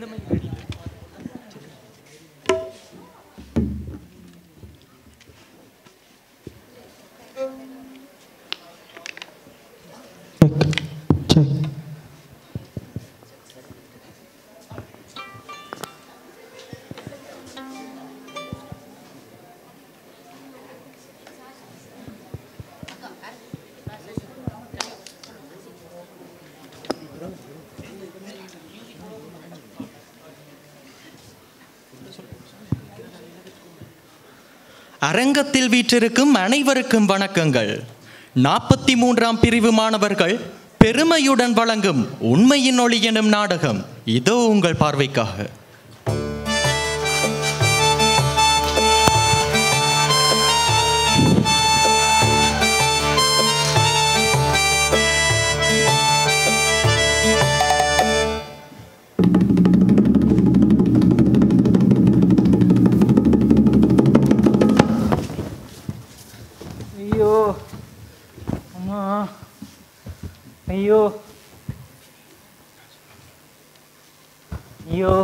அரங்கத்தில் வீற்றிருக்கும் அனைவருக்கும் வணக்கங்கள் நாற்பத்தி மூன்றாம் பிரிவு மாணவர்கள் பெருமையுடன் வழங்கும் உண்மையின் ஒளி எனும் நாடகம் இதோ உங்கள் பார்வைக்காக ஐயோ அம்மா ஐயோ ஐயோ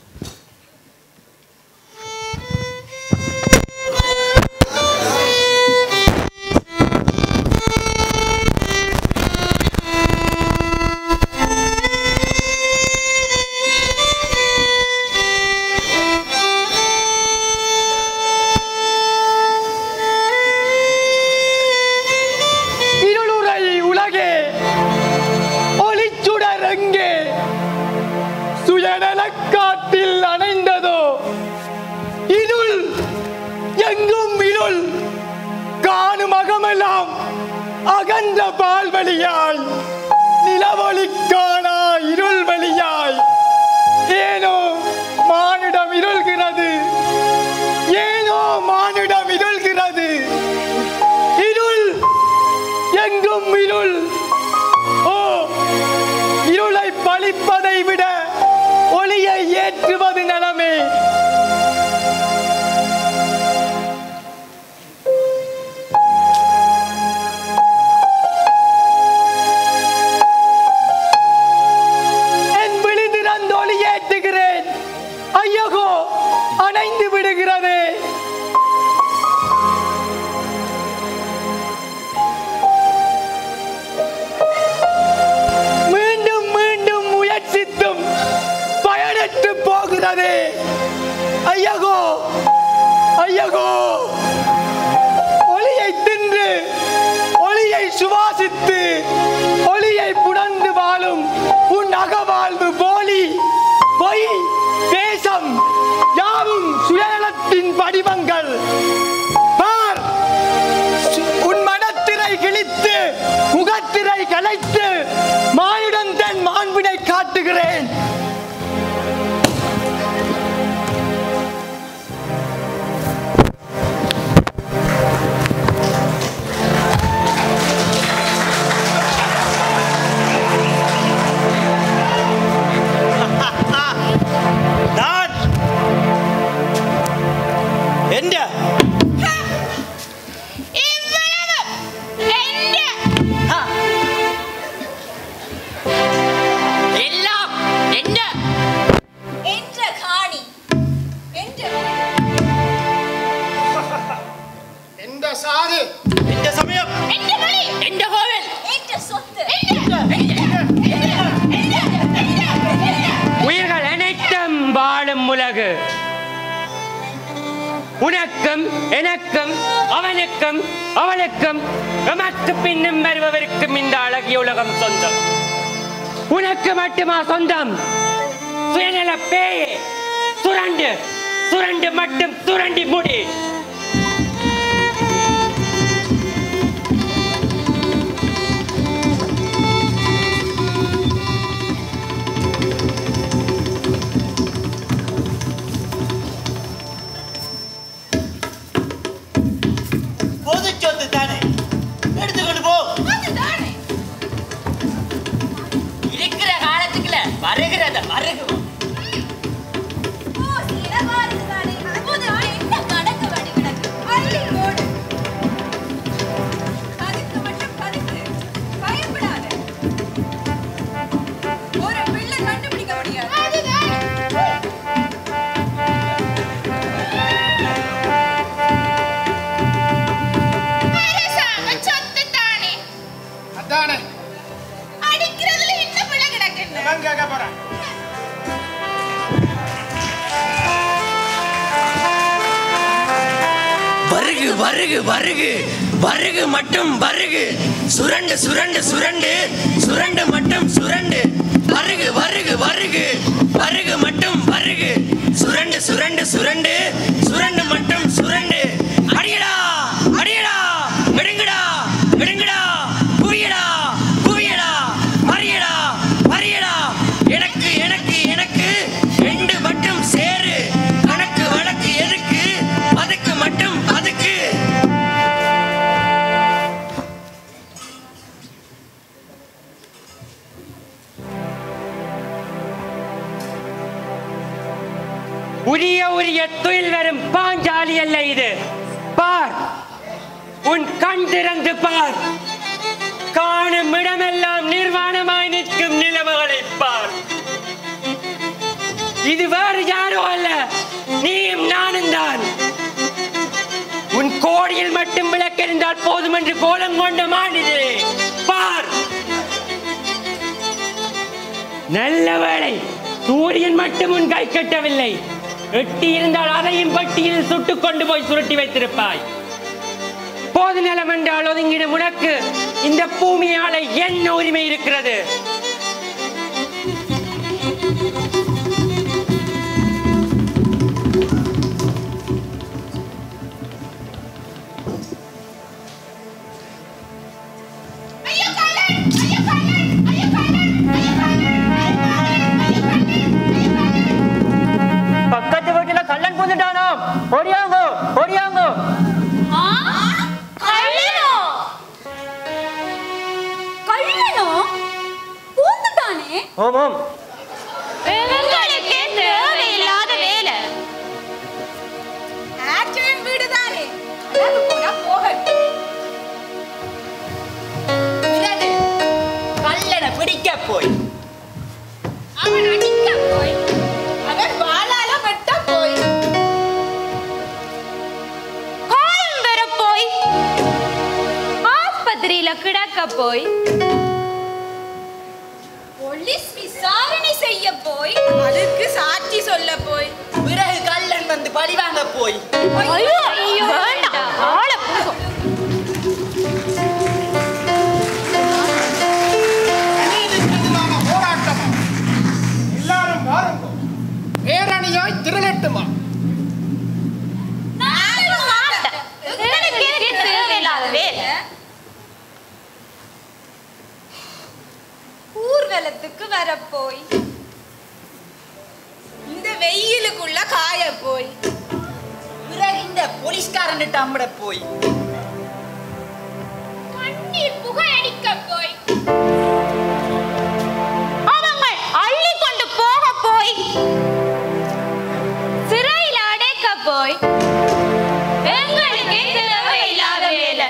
இருளுரை உலகே ஒளிச்சுடர் எங்கே சுயநலக்காட்டில் அணைந்ததோ இருள் எங்கும் இருள் காணும் அகமெல்லாம் அகன்ற பால்வழியாய் நிலவொளி காணா இருள் வழியாய் ஏனோ மானிடம் இருள்கிறது ஏனோ மானிடம் இருள்கிறது இருள் எங்கும் இருள் ஓ இருளை பழிப்பதை விட ஒளியை ஏற்றுவது நலமே என் விழி திறந்து ஒளி ஏற்றுகிறேன் ஐயகோ அணைந்து விடுகிறதே மீண்டும் மீண்டும் முயற்சித்தும் பயனற்று போகிறதே ஐயகோ ஐயகோ ஒளியை தின்று ஒளியை சுவாசித்து ஒளியை புணர்ந்து வாழும் உன் அகவாழ்வு போலி பொய் தேசம் யாவும் சுயநலத்தின் வடிவங்கள் பார் உன் மனத்திரை கிழித்து முகத்திரை கலைத்து மானுடன் தன் மாண்பினை காட்டுகிறேன் நான் എന്റെ ഇவ்வளവ് എന്റെ എല്ലാം എന്റെ എന്റെ കാണി എന്റെ എന്റെ സാര് എന്റെ സമയം എന്റെ കളി എന്റെ കോവിൽ എന്റെ സ്വത്ത് എന്റെ എന്റെ എന്റെ എന്റെ உயிர்கள் அனைத்தும் வாழும் உலகு உனக்கும் எனக்கும் அவனுக்கும் அவளுக்கும் எமக்கு பின்னும் வருபவருக்கும் இந்த அழகிய உலகம் சொந்தம் உனக்கு மட்டுமா சொந்தம் சுயநல பேயே சுரண்டு சுரண்டு மட்டும் சுரண்டி முடி பொது சொத்து தானே எடுத்துக்கொண்டு போ அதுதானே இருக்கிற காலத்துக்குள்ள வருகிறத வருகுவோம் ஓ சிறவானதுதானே புது என்ன கணக்கு வடி கிடக்கு அள்ளி போடு கதுக்கு மட்டும் கதுக்கு பயப்படாத ஒரு பிள்ளை கண்டுபிடிக்க முடியாது அதுதானே எவன் கேட்க போறான் வருகு வருகு வருகு வருகு மட்டும் வருகு சுரண்டு சுரண்டு சுரண்டு சுரண்டு மட்டும் சுரண்டு வருகு வருகு வருகு வருகு மட்டும் வருகு சுரண்டு சுரண்டு சுரண்டு சுரண்டு மட்டும் சுரண்டு அடியடா அடியடா விடுங்கடா விடுங்கடா குவியடா குவியடா மறியடா மறியடா எனக்கு எனக்கு எனக்கு ரெண்டு மட்டும் சேரு கணக்கு வழக்கு எதுக்கு அதுக்கு மட்டும் அதுக்கு உரிய உரிய துயில் வரும் பாஞ்சாலி அல்ல இது பார் உன் கண் திறந்து பார் காணும் இடமெல்லாம் நிர்வாணமாய் நிற்கும் நிலவுகளை பார் இது வேறு யாரோ அல்ல நீயும் நானும் தான் உன் கோடியில் மட்டும் விளக்கெறிந்தால் போதும் என்று கோலம் கொண்ட மாநிலே பார் நல்ல வேளை சூரியன் மட்டும் உன் கை கட்டவில்லை எட்டி இருந்தால் அதையும் பட்டியில் சுட்டுக் கொண்டு போய் சுருட்டி வைத்திருப்பாய் போது நிலம் என்றால் ஒதுங்கிடும் உனக்கு இந்த பூமியால என்ன உரிமை இருக்கிறது ஐயோ கள்ளன் ஐயோ கள்ளன் ஐயோ கள்ளன் ஐயோ கள்ளன் ஐயோ கள்ளன் ஐயோ கள்ளன் பக்கத்து வீட்டுல கள்ளன் புந்துட்டானோ ஓடியாங்கோ ஓடியாங்கோ ஆ கள்ளனோ கள்ளனோ பூந்துட்டானே ஓம் ஓம் எங்களுக்கே தேவையில்லாத வேலை ஆக்சிடென்ட் வீடுதானே அழகு போனா போகட்டும் பிறகு கல்லனை பிடிக்க போய் அவன் அடிக்க போய் அவன் வாளால வெட்ட போய் காயம் வர போய் ஆஸ்பத்திரியில கிடக்க போய் போலீஸ் விசாரணை செய்ய போய் அதுக்கு சாட்சி சொல்ல போய் பிறகு கல்லன் வந்து பழிவாங்க போய் ஐயோ ஐயோ வேண்டாம் ஆளை புடிக்கும் அநீதிக்கு எதிரான போராட்டமா எல்லாரும் வாருங்க பேரணியாய் திரளட்டுமா நானும் மாட்டேன் எங்களுக்கே தேவையில்லாத வேலை ஊர்வலத்துக்கு வர போய் இந்த வெயிலுக்குள்ள காய போய் பிறகு இந்த போலீஸ்காரன் அம்பட போய் கண்ணீர் புகை அடிக்க போய் அவங்க அள்ளி கொண்டு போக போய் சிறையில் அடைக்க போய் எங்களுக்கே தேவையில்லாத வேலை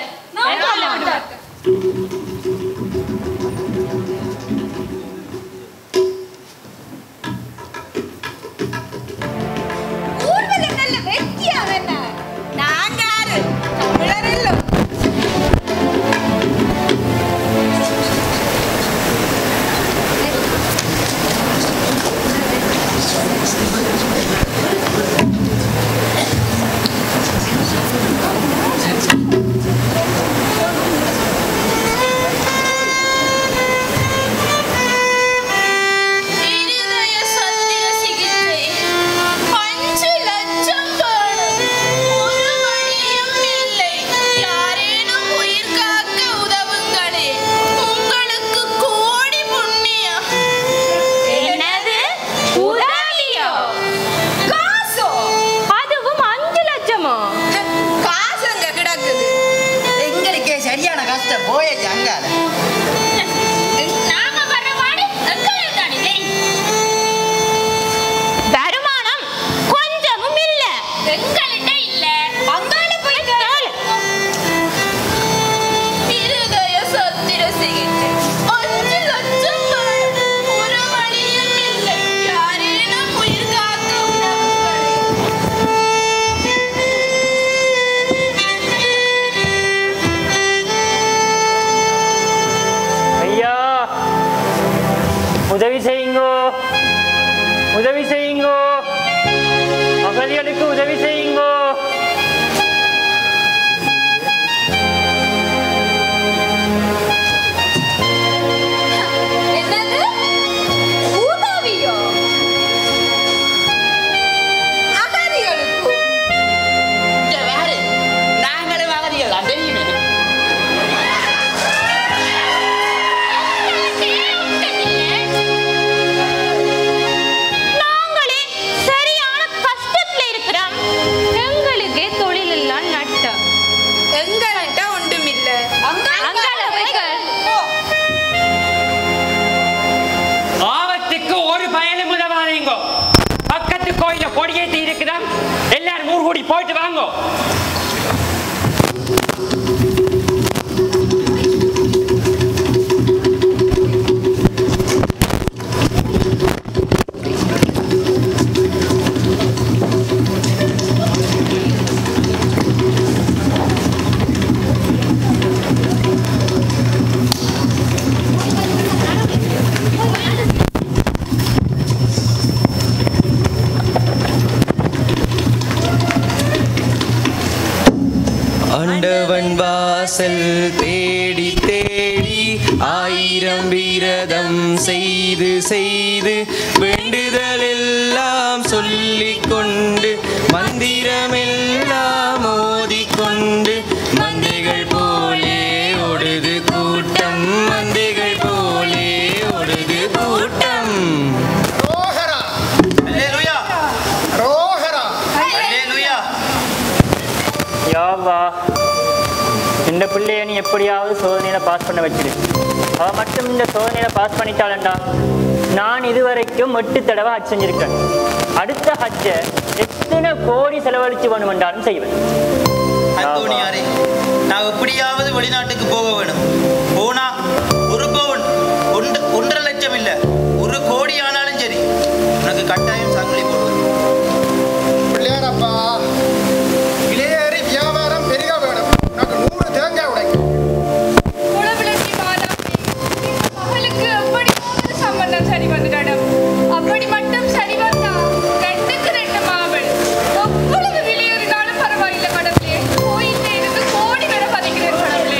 ஊர்வலம் நல்ல வெற்றியா என்ன நாங்க யாரு தமிழர் எல்லாம் உதவி செய்யுங்கோ அகதிகளுக்கு உதவி செய்யுங்கோ என்னது உதவியோ அகதிகளுக்கு இங்க வேறு நாங்களும் அகதிகள் தான் தெரியுமே நாங்களே சரியான கஷ்டத்துல இருக்கிறோம் எங்களுக்கே தொழில் எல்லாம் நட்டம் எங்கள்கிட்ட ஒன்றுமில்ல அங்காள வைக்க. ஆபத்துக்கு ஒரு பயனும் உதவாதீங்கோ பக்கத்து கோயில கொடியேற்றி இருக்குதாம் எல்லாரும் ஊர் கூடி போயிட்டு வாங்கோ ஆண்டவன் வாசல் தேடி தேடி ஆயிரம் விரதம் செய்து செய்து வேண்டுதல் எல்லாம் சொல்லிக் கொண்டு மந்திரமெல்லாம் ஓதிக்கொண்டு மந்தைகள் போலே ஒடுது கூட்டம் மந்தைகள் போலே ஒடுது கூட்டம் ரோஹரா அல்லேலூயா ரோஹரா அல்லேலூயா யாவா இந்த பிள்ளைய நீ எப்படியாவது சோதனையில பாஸ் பண்ண வச்சிரு அவ மட்டும் இந்த சோதனையில பாஸ் பண்ணிட்டாளண்டா நான் இதுவரைக்கும் எட்டு தடவை ஹஜ் செஞ்சிருக்கேன் அடுத்த ஹஜ்ஜ எத்தனை கோடி செலவழிச்சு வேணுமென்றாலும் செய்வேன் அந்தோணியாரே நான் எப்படியாவது வெளிநாட்டுக்கு போக வேணும் போனா ஒரு பவுன் ஒன்று ஒன்றரை லட்சம் இல்ல ஒரு கோடி ஆனாலும் சரி உனக்கு கட்டாயம் சங்கிலி போடுவேன் பிள்ளையாரப்பா விலையேறி வியாபாரம் பெருக வேணும் உனக்கு நூறு தேங்காய் உடைக்கும் குளவிளக்கி மாதாவே, இந்த மகளுக்கு எப்படியாவது சம்பந்தம் சரி வந்துடணும். அப்படி மட்டும் சரி வந்தா, ரெண்டுக்கு ரெண்டு மாவல். எவ்வளவு விலையேறினாலும் பரவாயில்லை கடவுளே. கோயில்ல இருந்து கோடி வரை பதிக்கிறேன் கடவுளே.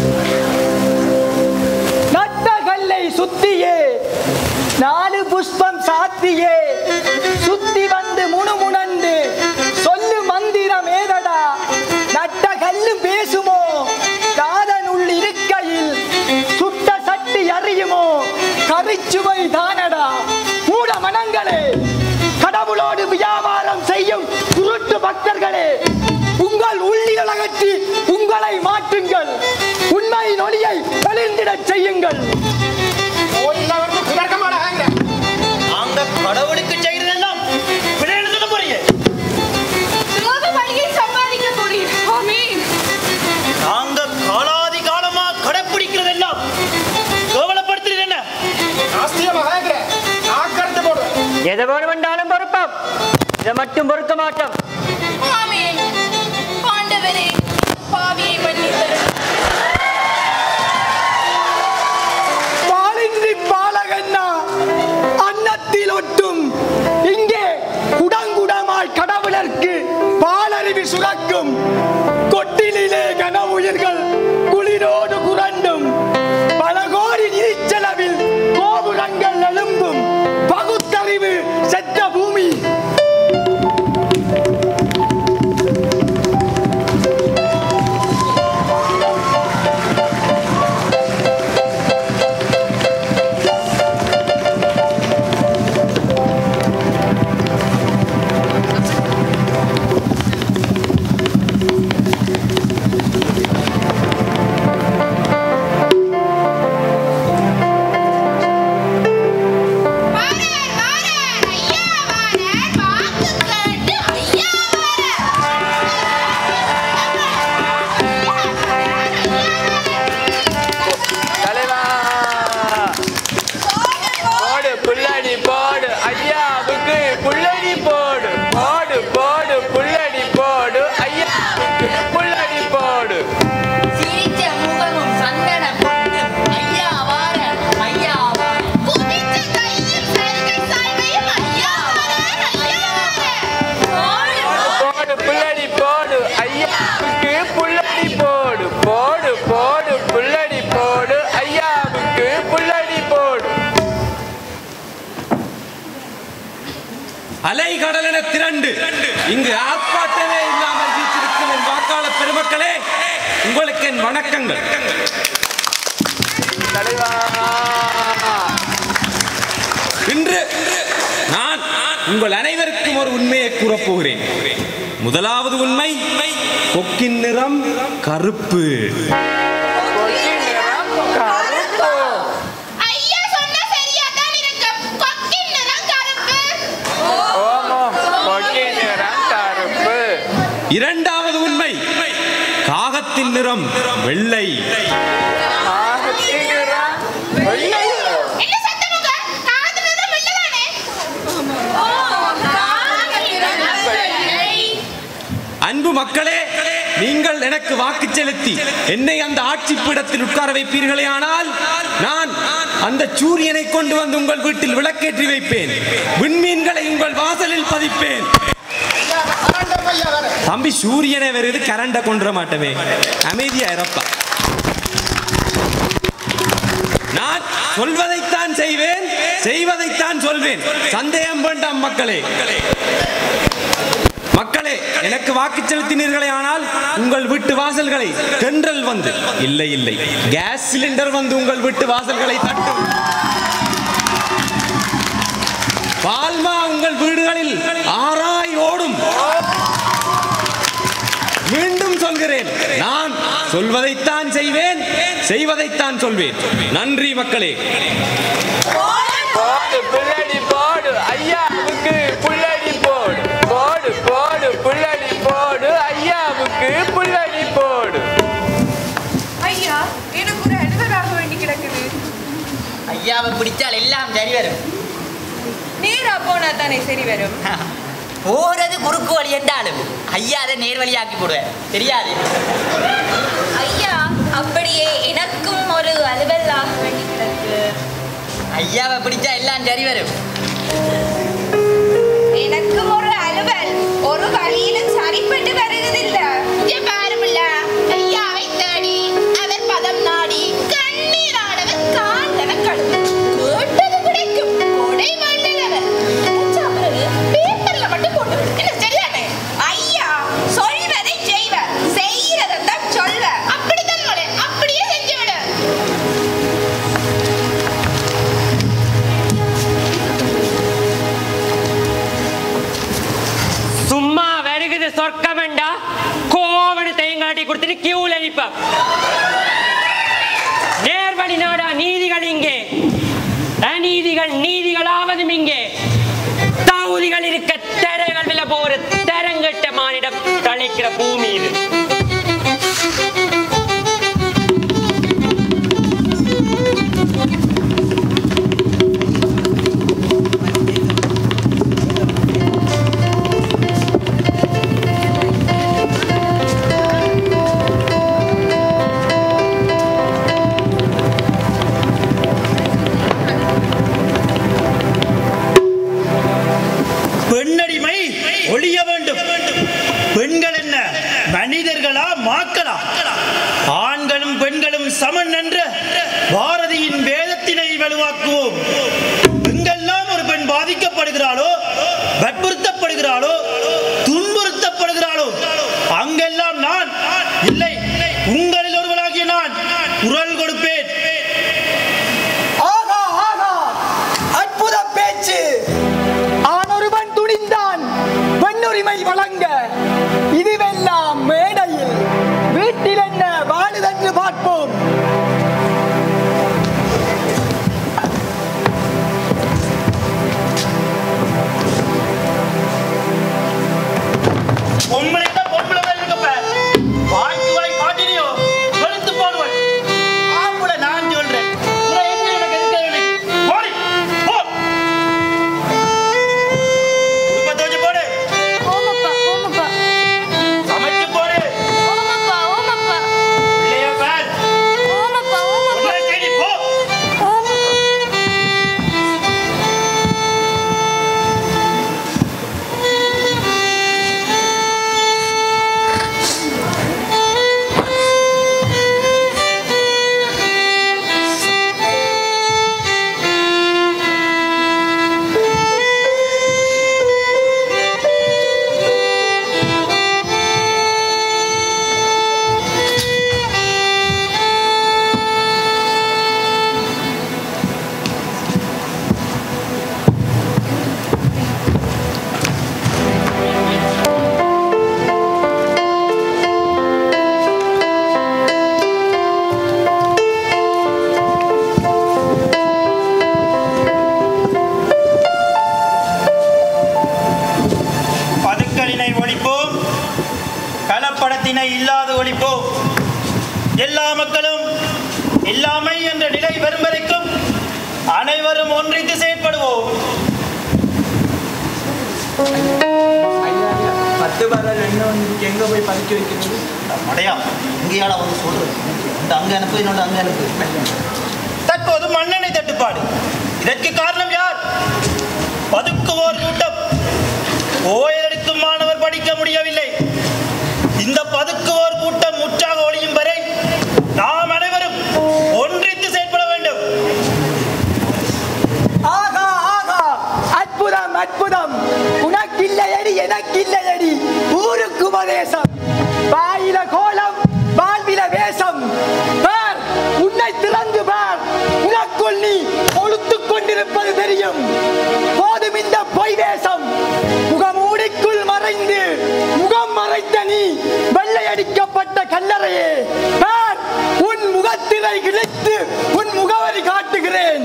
நட்ட கல்லை சுத்தியே நாலு புஷ்பம் சாத்தியே சுத்தி வந்து முணுமுணந்து சொல்லு மந்திரம் ஏதடா நட்ட கல்லு பேசுமோ காதன் உள் இருக்கையில் சுட்ட சட்டி அறியுமோ கரிச்சுவை தானடா மூட மனங்களே கடவுளோடு வியாபாரம் செய்யும் குருட்டு பக்தர்களே உங்கள் உள்ளியல் அகற்றி உங்களை மாற்றுங்கள் உண்மையின் ஒளியை தெளிந்திடச் செய்யுங்கள் கோயில்ல வந்து குதர்க்க மாட்டாங்க அந்த கடவுளுக்கு செய்கிறதெல்லாம் விட எழுத போறீங்க சுலப வழியை சம்பாதிக்க போறீர். ஆமென். நாங்க காலாதி காலமா கடைப்பிடிக்கிறதெல்லாம் கேவலப்படுத்துறது என்ன நாஸ்தியமாக நாக்கறுத்து போடுவேன் எதை வேணுமென்றாலும் பொறுப்போம் இதை மட்டும் பொறுக்க மாட்டோம் ஆமென். ஆண்டவரே, பாவியை மன்னித்தருளும். பாலின்றி பாலகன்னா அன்னத்தில் ஒட்டும் இங்கே குடங்குடமாய் கடவுளர்க்கு பாலருவி சுரக்கும் கொட்டிலே கனவுயிர்கள் குளிரோடு குரண்டும் பல கோடி நிதிச்செலவில் கோபுரங்கள் எழும்பும் பகுத்தறிவு செத்த பூமி அலைகடல் என திரண்டு இங்கு ஆர்ப்பாட்டமே இல்லாமல் வீச்சிருக்கும் என் வாக்காளர் பெருமக்களே உங்களுக்கு என் வணக்கங்கள் இன்று நான் உங்கள் அனைவருக்கும் ஒரு உண்மையை கூறப் போகிறேன் முதலாவது உண்மை கொக்கின் நிறம் கருப்பு ஐயா சொன்னா சரியா தான் இருக்கும் கொக்கின் நிறம் கருப்பு இரண்டாவது உண்மை காகத்தின் நிறம் வெள்ளை என்ன சத்தமுங்க காது நிறம் வெள்ளதானே ஓ காது நிறம் வெள்ளை அன்பு மக்களே நீங்கள் எனக்கு வாக்கு செலுத்தி என்னை அந்த ஆட்சி பீடத்தில் உட்கார வைப்பீர்களே ஆனால் நான் அந்த சூரியனை கொண்டு வந்து உங்கள் வீட்டில் விளக்கேற்றி வைப்பேன் விண்மீன்களை உங்கள் வாசலில் பதிப்பேன் தம்பி சூரியனை வருது கரண்ட கொன்ற மாட்டமே அமைதியா இறப்பா நான் சொல்வதைத்தான் செய்வேன் செய்வதைத்தான் சொல்வேன் சந்தேகம் வேண்டாம் மக்களே மக்களே எனக்கு வாக்கு செலுத்தினீர்களே ஆனால் உங்கள் வீட்டு வாசல்களை தென்றல் வந்து இல்லை இல்லை கேஸ் சிலிண்டர் வந்து உங்கள் வீட்டு வாசல்களை தட்டும் பால்மா உங்கள் வீடுகளில் ஆராய் ஓடும் மீண்டும் சொல்கிறேன் நான் சொல்வதைத்தான் செய்வேன் செய்வதைத்தான் சொல்வேன் நன்றி மக்களே போடு புள்ளடி போடு ஐயாவுக்கு புள்ளடி போடு போடு போடு புள்ளடி போடு ஐயாவுக்கு புள்ளடி போடு ஐயா எனக்கு ஒரு அலுவலாக வேண்டி கிடக்குது ஐயாவை பிடிச்சால் எல்லாம் சரி வரும் நேரா போனா தானே சரி வரும் போறது குறுக்கு வழி என்றாலும் ஐயா அதை நேர் வழியாக்கி போடுவேன் தெரியாது ஐயா அப்படியே எனக்கும் ஒரு அலுவலாக வேண்டி கிடக்கு ஐயாவை பிடிச்சா எல்லாம் சரி வரும் எனக்கும் ஒரு அலுவல் ஒரு வழியிலும் சரிப்பட்டு வருவதில்லை இங்கே பாருமில்ல ஐயாவை தேடி அவர் பதம் நாடி கண்ணீரானவர் காண்டவர் கழுவு கேட்டது கிடைக்கும் கொடை வேண்டலவர் கிடைச்ச பிறகு பேப்பர்ல மட்டும் போட்டு விடு. என்ன சரிதானே ஐயா சொல்வதை செய்வர் செய்யறதை தான் சொல்வர் அப்படித்தான் மகளே, அப்படியே செஞ்சு விடு சும்மா வருகுது சொர்க்கமெண்டா கோவணி தேங்காட்டி கொடுத்துட்டு கியூல நிப்ப நேர்வழி நாடா நீதிகள் இங்கே அநீதிகள் நீதிகளாவதும் இங்கே தகுதிகள் இருக்க தரைகள் வில போற தரங்கட்ட மானிடம் தழைக்கிற பூமி இது பெண்ணடிமை ஒழிய வேண்டும் பெண்கள் என்ன மனிதர்களா மாக்களா ஆண்களும் பெண்களும் சமன் என்ற பாரதியின் வேதத்தினை வலுவாக்குவோம் எங்கெல்லாம் ஒரு பெண் பாதிக்கப்படுகிறாளோ வற்புறுத்தப்படுகிறாளோ துன்புறுத்தப்படுகிறாளோ அங்கெல்லாம் நான் இல்லை உங்களில் ஒருவனாகிய நான் குரல் கொடுப்பேன் ஆகா ஆகா அற்புத பேச்சு ஆணொருவன் துணிந்தான் பெண்ணுரிமை வழங்க இதுவெல்லாம் மேடையில் வீட்டில் என்ன வாழுதென்று பார்ப்போம் பொம்பளைன்னா பொம்பளை தான் இருக்கப்ப வாய்க்கு வாய் காட்டினியோ வெளுத்து போடுவன் ஆம்பளை எல்லா மக்களும் எல்லாமை என்ற நிலை வரும் வரைக்கும் அனைவரும் ஒன்றித்து செயற்படுவோம் பத்து பரல் இன்னும் எங்க போய் பதுக்கி வைக்கிறது மடையா இங்கேயால வந்து சொல்றது இந்த அங்க அனுப்பு என்னோட அங்க அனுப்பு தற்போது மண்ணெண்ணெய் தட்டுப்பாடு இதற்கு காரணம் யார் பதுக்குவோர் கூட்டம் ஓயலடிக்கும் மாணவர் படிக்க முடியவில்லை இந்த பதுக்குவோர் கூட்டம் முற்றாக ஒழியும் வரை நாம் அனைவரும் ஒன்றித்து செயற்பட வேண்டும் ஆகா ஆகா அற்புதம் அற்புதம் உனக்கில்லையடி எனக்கில்லையடி ஊருக்கு உபதேசம் வாயில கோலம் வாழ்வில வேஷம் பார் உன்னை திறந்து பார் உனக்குள் நீ கொளுத்துக் கொண்டிருப்பது தெரியும் போதும் இந்த பொய் வேஷம் முகமூடிக்குள் மறைந்து முகம் மறைத்த நீ வெள்ளையடிக்கப்பட்ட கல்லறையே பார் உன் முகத்திரை கிழித்து உன் முகவரி காட்டுகிறேன்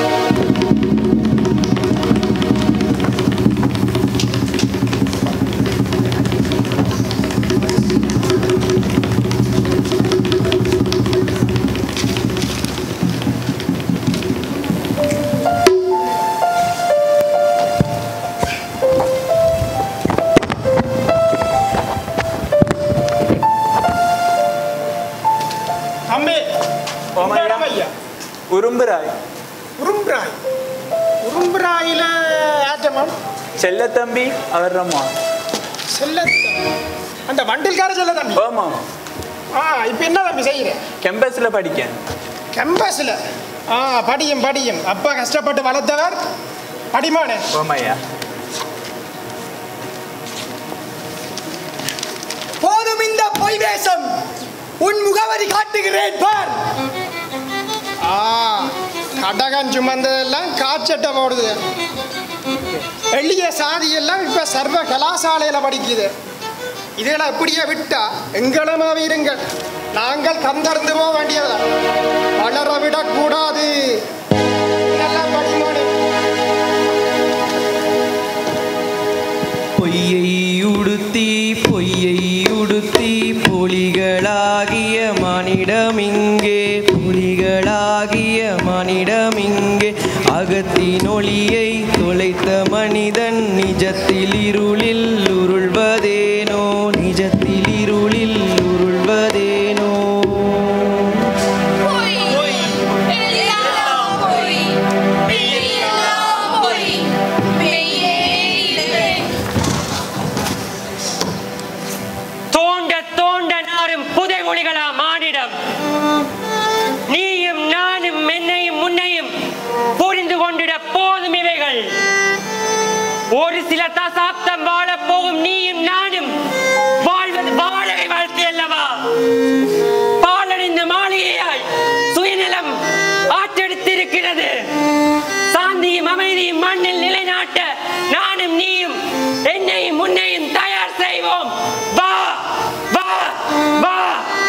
தம்பி ஓமையா. இடம் ஐயா உரும்புராய் உரும்புராய் உரும்புராயில ஆட்டமம் செல்லத்தம்பி அவர் ரம்மா செல்ல அந்த வண்டில்கார செல்ல தம்பி ஓமா ஆ இப்போ என்ன தம்பி செய்கிறேன் கெம்பஸ்ல படிக்கேன் கேம்பஸில் ஆ படியும் படியும் அப்பா கஷ்டப்பட்டு வளர்த்தவர் படிமானே ஓமையா போதும் இந்த பொய் வேஷம் உன் முகவரி காட்டுகிறேன் பார் ஆ கடகன் சுமந்ததெல்லாம் காய்ச்சட்டை போடுது எளிய சாதி எல்லாம் இப்ப சர்வ கலாசாலையில படிக்குது இதுகளை இப்படியே விட்டா எங்களமாவே இருங்கள் நாங்கள் கந்தர்ந்து போக வேண்டியதா வளர விடக்கூடாது நல்லா படிமானே பொய்யை உடுத்தி பொய்யை உடுத்தி பொலிகளாகிய மனிடமிங்கே புலிகளாகிய மனிடமிங்கே அகத்தின் ஒளியை தொலைத்த மனிதன் நிஜத்தில் இருளில் உருள்வதேனோ நிஜத்தில் இருளில் உருள்வதேனோ பொய் எல்லாம் பொய் எல்லாம் பொய் மெய்யே இல்லை தோண்ட தோண்ட நாரும் புதை மொழிகளா மானிடம் நீயும் நானும் என்னையும் முன்னையும் புரிந்து கொண்டிட போதும் இவைகள் ஒரு சில தசாப்தம் வாழ போகும் நீயும் நானும் வாழ்வது வாழகை வாழ்க்கை அல்லவா பாலடைந்த மாளிகையாய் சுயநலம் ஆற்றெடுத்திருக்கிறது சாந்தியும் அமைதியும் மண்ணில் நிலைநாட்ட நானும் நீயும் என்னையும் முன்னையும் தயார் செய்வோம் வா வா வா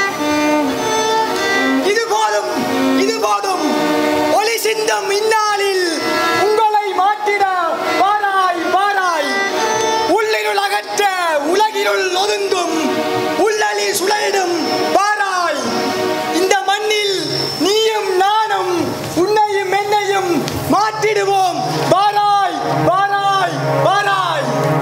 இது போதும் இது போதும் ஒளி சிந்தும் இந்நாளில் உங்களை மாற்றிட வாராய் வாராய் உள்ளிருள் அகற்ற உலகிருள் ஒதுங்கும் உள்ளலி சுழலிடும் வாராய் இந்த மண்ணில் நீயும் நானும் உன்னையும் என்னையும் மாற்றிடுவோம் வாராய் வாராய் வாராய்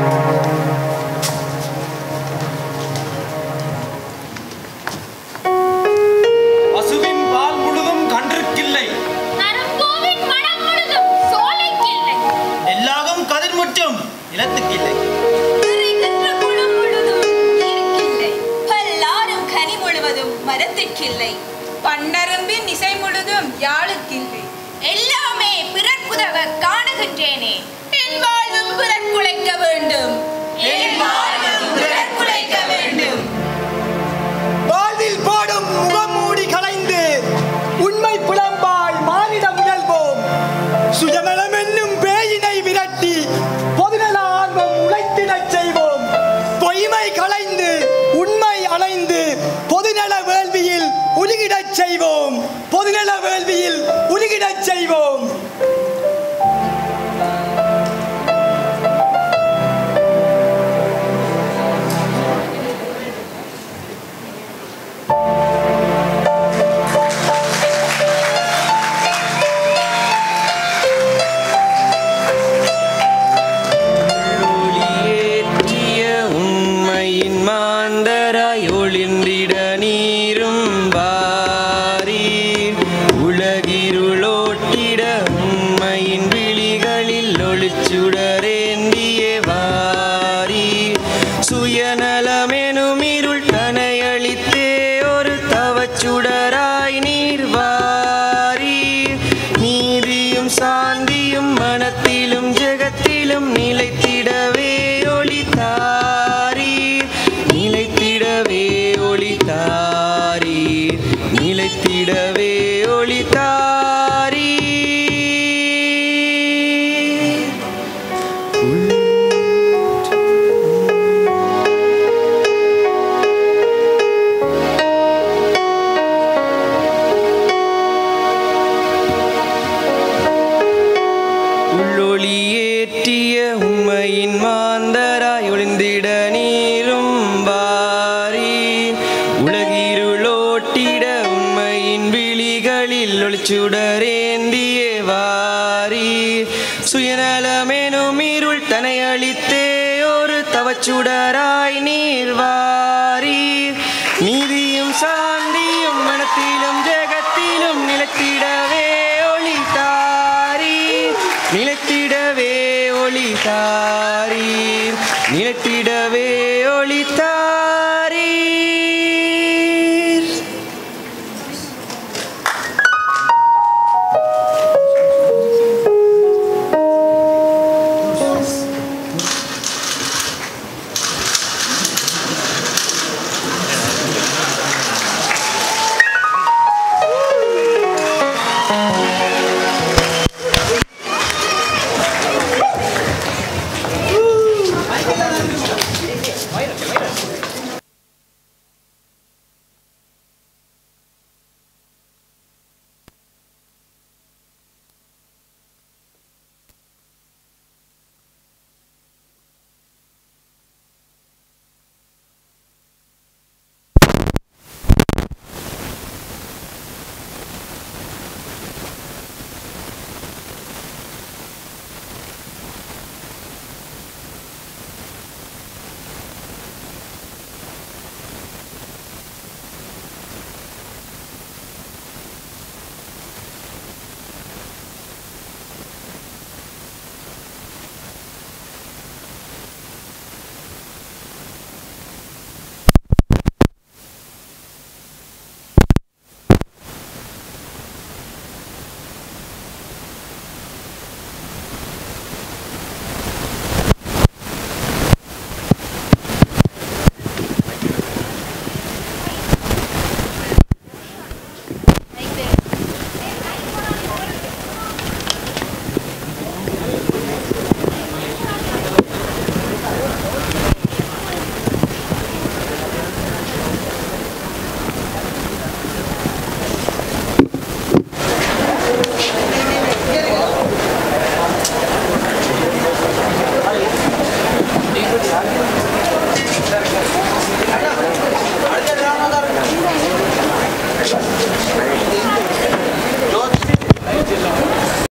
பசுவின் பால் முழுதும் கன்றுக்கில்லை நரம்பூவின் மனம் முழுதும் சோலைக்கில்லை எல்லாரும் கதிர் முற்றும் இனத்துக்கில்லை நிறைகின்ற குளம் முழுதும் நீருக்கில்லை பல்லாரும் கனி முழுவதும் மரத்திற்கில்லை பன்னரும்பின் இசை முழுதும் யாழுக்கில்லை எல்லாமே பிறர் புதவ காணுகின்றேனே என் வாழ்வும் பிறர் குலைக்க வேண்டும் என் வாழ்வும் பிறர் குலைக்க வேண்டும் வாழ்வில் போடும் முகமூடி களைந்து உண்மை புலம்பாய் மாறிட முயல்வோம் சுயநலம் என்னும் பேயினை விரட்டி பொதுநல ஆர்வம் உழைத்திடச் செய்வோம் பொய்மை களைந்து உண்மை அலைந்து பொதுநல வேள்வியில் உருகிடச் செய்வோம் பொதுநல வேள்வியில் உருகிடச் செய்வோம் ஒளிச்சுடரேந்தியே வாரி சுயநலமெனும் இருள் தனையளித்தே ஒரு தவச்சுடராய் நீர் வாரி நீதியும் சாந்தியும் மனத்திலும் ஜெகத்திலும் நிலைத்திடவே ஒளி தாரீர் நிலைத்திடவே ஒளி தாரீர் நிலைத்திடவே ஒளி தாரீர் உள்ளொளி ஏற்றிய உண்மையின் மாந்தராய் ஒளிந்திட நீரும் வாரி உலகிருளோட்டிட உண்மையின் விழிகளில் ஒளிச்சுடரேந்திய வாரி சுயநலமெனும் இருள் தனை அளித்தே ஒரு தவச்சுடராய் நீர் வாரி நீதியும் சாந்தியும் மனத்திலும் ஜெகத்திலும் நிலத்திடவே ஒளி தாரீர் நிலத்திடவே ஒளி தாரீர் நிலத்திடவே ஒளி தாரீர்